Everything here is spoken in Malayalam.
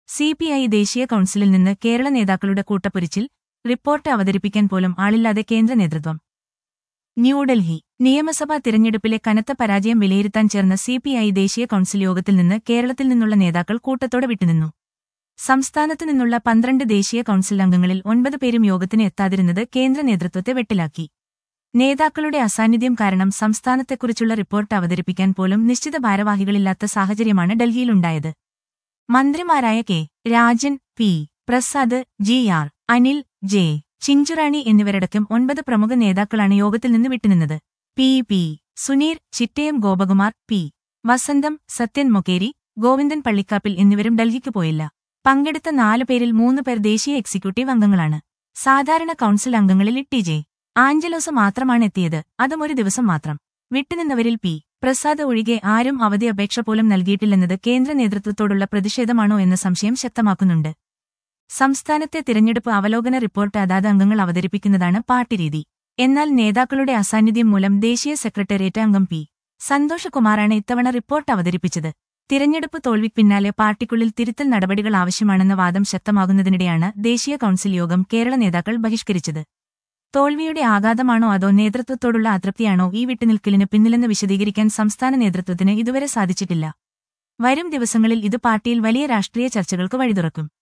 സി പി ഐ ദേശീയ കൌൺസിലിൽ നിന്ന് കേരള നേതാക്കളുടെ കൂട്ടപ്പൊരിച്ചിൽ റിപ്പോർട്ട് അവതരിപ്പിക്കാൻ പോലും ആളില്ലാതെ കേന്ദ്ര നേതൃത്വം ന്യൂഡൽഹി നിയമസഭാ തിരഞ്ഞെടുപ്പിലെ കനത്ത പരാജയം വിലയിരുത്താൻ ചേർന്ന സി പി ഐ ദേശീയ കൌൺസിൽ യോഗത്തിൽ നിന്ന് കേരളത്തിൽ നിന്നുള്ള നേതാക്കൾ കൂട്ടത്തോടെ വിട്ടുനിന്നു സംസ്ഥാനത്തു നിന്നുള്ള പന്ത്രണ്ട് ദേശീയ കൌൺസിൽ അംഗങ്ങളിൽ ഒൻപത് പേരും യോഗത്തിന് എത്താതിരുന്നത് കേന്ദ്ര നേതൃത്വത്തെ വെട്ടിലാക്കി നേതാക്കളുടെ അസാന്നിധ്യം കാരണം സംസ്ഥാനത്തെക്കുറിച്ചുള്ള റിപ്പോർട്ട് അവതരിപ്പിക്കാൻ പോലും നിശ്ചിത ഭാരവാഹികളില്ലാത്ത സാഹചര്യമാണ് ഡൽഹിയിലുണ്ടായത് മന്ത്രിമാരായ K Rajan P Prasad G R Anil J Chinchurani എന്നിവരടക്കം ഒൻപത് പ്രമുഖ നേതാക്കളാണ് യോഗത്തിൽ നിന്ന് വിട്ടുനിന്നത് P P Suneer Chittayam Gopakumar P Vasantham Sathyan മൊക്കേരി Govindan പള്ളിക്കാപ്പിൽ എന്നിവരും ഡൽഹിക്ക് പോയില്ല പങ്കെടുത്ത നാലു പേരിൽ മൂന്ന് പേർ ദേശീയ എക്സിക്യൂട്ടീവ് അംഗങ്ങളാണ് സാധാരണ കൌൺസിൽ അംഗങ്ങളിൽ ടി ജെ ആഞ്ചലോസ് മാത്രമാണ് എത്തിയത് അതും ഒരു ദിവസം മാത്രം വിട്ടുനിന്നവരിൽ പി പ്രസാദ് ഒഴികെ ആരും അവധി അപേക്ഷ പോലും നൽകിയിട്ടില്ലെന്നത് കേന്ദ്ര നേതൃത്വത്തോടുള്ള പ്രതിഷേധമാണോ എന്ന സംശയം ശക്തമാക്കുന്നുണ്ട് സംസ്ഥാനത്തെ തിരഞ്ഞെടുപ്പ് അവലോകന റിപ്പോർട്ട് അതാത് അംഗങ്ങൾ അവതരിപ്പിക്കുന്നതാണ് പാർട്ടി രീതി എന്നാൽ നേതാക്കളുടെ അസാന്നിധ്യം മൂലം ദേശീയ സെക്രട്ടേറിയറ്റ് അംഗം പി സന്തോഷകുമാറാണ് ഇത്തവണ റിപ്പോർട്ട് അവതരിപ്പിച്ചത് തിരഞ്ഞെടുപ്പ് തോൽവിക്ക് പിന്നാലെ പാർട്ടിക്കുള്ളിൽ തിരുത്തൽ നടപടികൾ ആവശ്യമാണെന്ന വാദം ശക്തമാകുന്നതിനിടെയാണ് ദേശീയ കൌൺസിൽ യോഗം കേരള നേതാക്കൾ ബഹിഷ്കരിച്ചത് തോൽവിയുടെ ആഘാതമാണോ അതോ നേതൃത്വത്തോടുള്ള അതൃപ്തിയാണോ ഈ വിട്ടുനിൽക്കലിന് പിന്നിലെന്ന് വിശദീകരിക്കാൻ സംസ്ഥാന നേതൃത്വത്തിന് ഇതുവരെ സാധിച്ചിട്ടില്ല വരും ദിവസങ്ങളിൽ ഇത് പാർട്ടിയിൽ വലിയ രാഷ്ട്രീയ ചർച്ചകൾക്ക് വഴിതുറക്കും